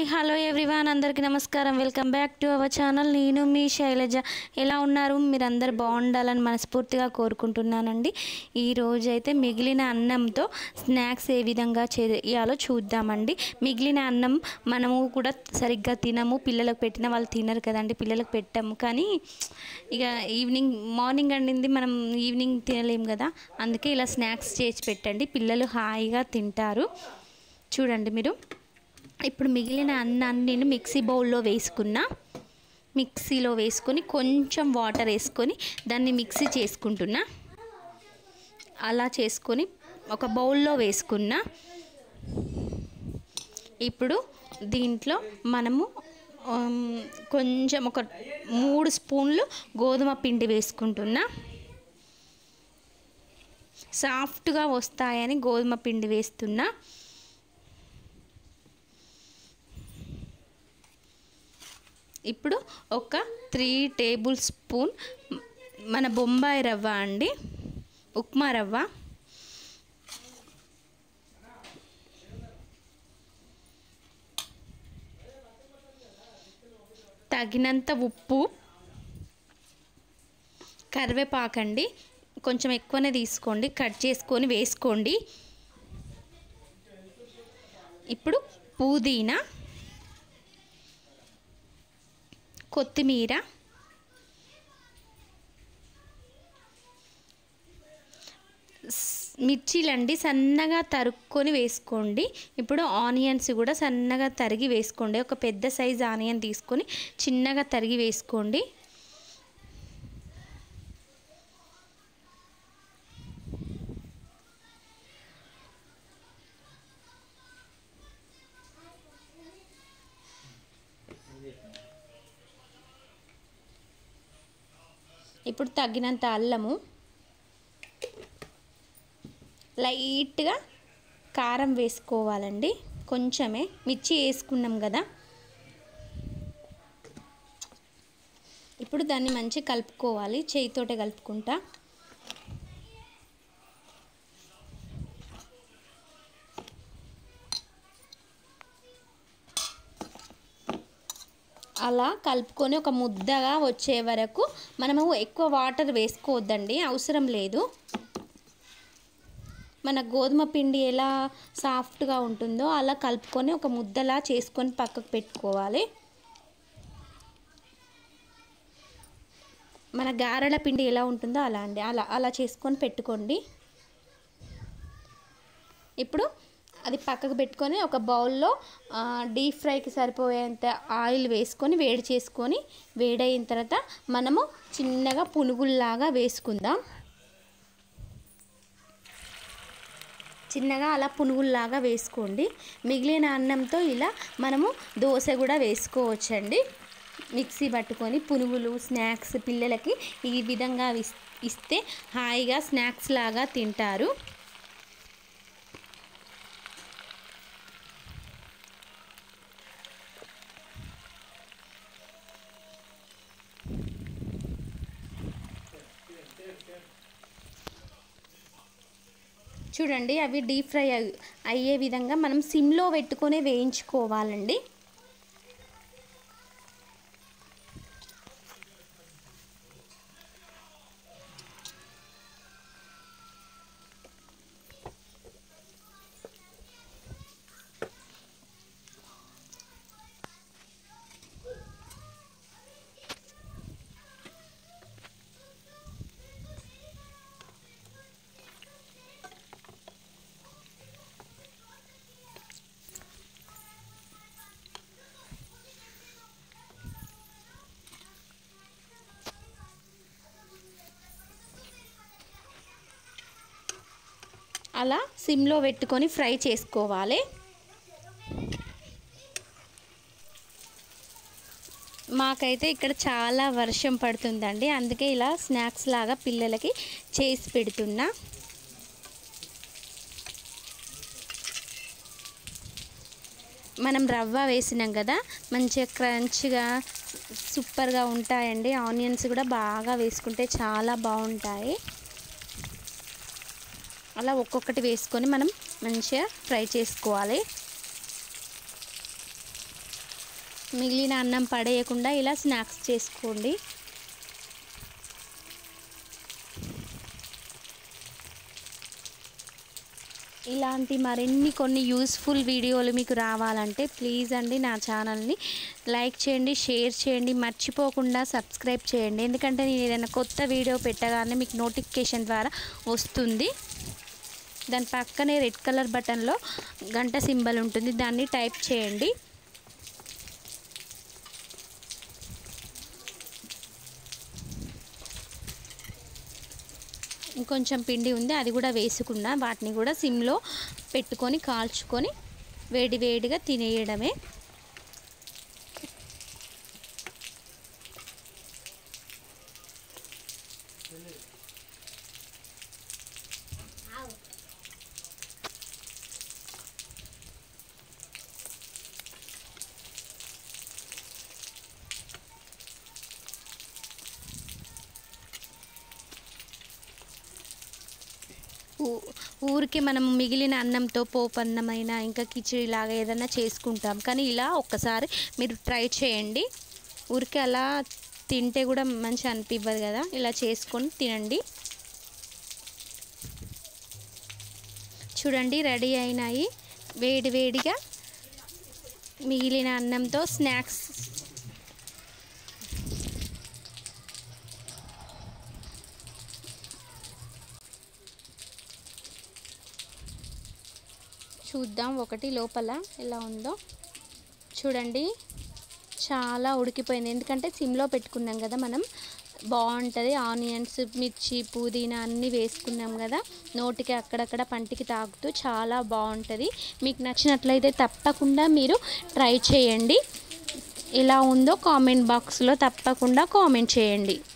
hello everyone అందరికీ నమస్కారం welcome back to our channel నేను మీ శైలజ ఎలా ఉన్నారు మీరందరు బాగుండాలని మనస్ఫూర్తిగా కోరుకుంటున్నానండి ఈ రోజు అయితే మిగిలిన అన్నంతో స్నాక్స్ ఏ విధంగా చేయాలో చూద్దామండి మిగిలిన అన్నం మనము కూడా సరిగ్గా తినము పిల్లలకు పెట్టిన వాళ్ళు తినరు కదండి పిల్లలకు పెట్టాము కానీ ఇక ఈవినింగ్ మార్నింగ్ అండింది మనం ఈవినింగ్ తినలేము కదా అందుకే ఇలా స్నాక్స్ చేసి పెట్టండి పిల్లలు హాయిగా తింటారు చూడండి మీరు ఇప్పుడు మిగిలిన అన్నాన్ని నేను మిక్సీ బౌల్లో వేసుకున్నా మిక్సీలో వేసుకొని కొంచెం వాటర్ వేసుకొని దాన్ని మిక్సీ చేసుకుంటున్నా అలా చేసుకొని ఒక బౌల్లో వేసుకున్నా ఇప్పుడు దీంట్లో మనము ఆమ్, కొంచెం ఒక మూడు స్పూన్లు గోధుమ పిండి వేసుకుంటున్నా సాఫ్ట్గా వస్తాయని గోధుమ పిండి వేస్తున్నా ఇప్పుడు ఒక త్రీ టేబుల్ స్పూన్ మన బొంబాయి రవ్వ అండి ఉప్మా రవ్వ తగినంత ఉప్పు కరివేపాకండి కొంచెం ఎక్కువనే తీసుకోండి కట్ చేసుకొని వేసుకోండి ఇప్పుడు పుదీనా కొత్తిమీర స్- మిర్చీలండి సన్నగా తరుక్కొని వేసుకోండి ఇప్పుడు ఆనియన్స్ కూడా సన్నగా తరిగి వేసుకోండి ఒక పెద్ద సైజ్ ఆనియన్ తీసుకొని చిన్నగా తరిగి వేసుకోండి ఇప్పుడు తగినంత అల్లము లైట్గా కారం వేసుకోవాలండి కొంచెమే మిర్చి వేసుకున్నాం కదా ఇప్పుడు దాన్ని మంచి కలుపుకోవాలి చేయితోటే కలుపుకుంటా అలా కలుపుకొని ఒక ముద్దగా వచ్చే వరకు మనము ఎక్కువ వాటర్ వేసుకోవద్దండి అవసరం లేదు మన గోధుమ పిండి ఎలా సాఫ్ట్గా ఉంటుందో అలా కలుపుకొని ఒక ముద్దలా చేసుకొని పక్కకు పెట్టుకోవాలి మన గారెల పిండి ఎలా ఉంటుందో అలా అండి అలా అలా చేసుకొని పెట్టుకోండి ఇప్పుడు అది పక్కకు పెట్టుకొని ఒక బౌల్లో డీప్ ఫ్రైకి సరిపోయేంత ఆయిల్ వేసుకొని వేడి చేసుకొని వేడైన తర్వాత మనము చిన్నగా పునుగుల్లాగా వేసుకుందాం చిన్నగా అలా పునుగుల్లాగా వేసుకోండి మిగిలిన అన్నంతో ఇలా మనము దోశ కూడా వేసుకోవచ్చండి మిక్సీ పట్టుకొని పునుగులు స్నాక్స్ పిల్లలకి ఈ విధంగా ఇస్- ఇస్తే హాయిగా స్నాక్స్ లాగా తింటారు చూడండి అవి డీప్ ఫ్రై అయ్యి- అయ్యే విధంగా మనం సిమ్లో పెట్టుకొని వేయించుకోవాలండి అలా సిమ్లో పెట్టుకొని ఫ్రై చేసుకోవాలి మాకైతే ఇక్కడ చాలా వర్షం పడుతుందండి అందుకే ఇలా స్నాక్స్ లాగా పిల్లలకి చేసి పెడుతున్నా మనం రవ్వ వేసినాం కదా మంచిగా క్రంచ్గా సూపర్గా ఉంటాయండి ఆనియన్స్ కూడా బాగా వేసుకుంటే చాలా బాగుంటాయి అలా ఒక్కొక్కటి వేసుకొని మనం మంచిగా ఫ్రై చేసుకోవాలి మిగిలిన అన్నం పడేయకుండా ఇలా స్నాక్స్ చేసుకోండి ఇలాంటి మరిన్ని కొన్ని యూస్ఫుల్ వీడియోలు మీకు రావాలంటే ప్లీజ్ అండి నా ఛానల్ని లైక్ చేయండి షేర్ చేయండి మర్చిపోకుండా సబ్స్క్రైబ్ చేయండి ఎందుకంటే నేను ఏదైనా కొత్త వీడియో పెట్టగానే మీకు నోటిఫికేషన్ ద్వారా వస్తుంది దాని పక్కనే రెడ్ కలర్ బటన్లో గంట సింబల్ ఉంటుంది దాన్ని టైప్ చేయండి ఇంకొంచెం పిండి ఉంది అది కూడా వేసుకున్నా వాటిని కూడా సిమ్లో పెట్టుకొని కాల్చుకొని వేడి వేడిగా తినేయడమే ఊ- ఊరికే మనం మిగిలిన అన్నంతో పోపు అన్నమైనా ఇంకా కిచిడి లాగా ఏదైనా చేసుకుంటాం కానీ ఇలా ఒక్కసారి మీరు ట్రై చేయండి ఊరికే అలా తింటే కూడా మంచి అనిపివ్వదు కదా ఇలా చేసుకొని తినండి చూడండి రెడీ అయినాయి వేడి వేడిగా మిగిలిన అన్నంతో స్నాక్స్ చూద్దాం ఒకటి లోపల ఎలా ఉందో చూడండి చాలా ఉడికిపోయింది ఎందుకంటే సిమ్లో పెట్టుకున్నాం కదా మనం బాగుంటుంది ఆనియన్స్ మిర్చి పుదీనా అన్నీ వేసుకున్నాం కదా నోటికి అక్కడక్కడ పంటికి తాకుతూ చాలా బాగుంటుంది మీకు నచ్చినట్లయితే తప్పకుండా మీరు ట్రై చేయండి ఎలా ఉందో కామెంట్ బాక్స్లో తప్పకుండా కామెంట్ చేయండి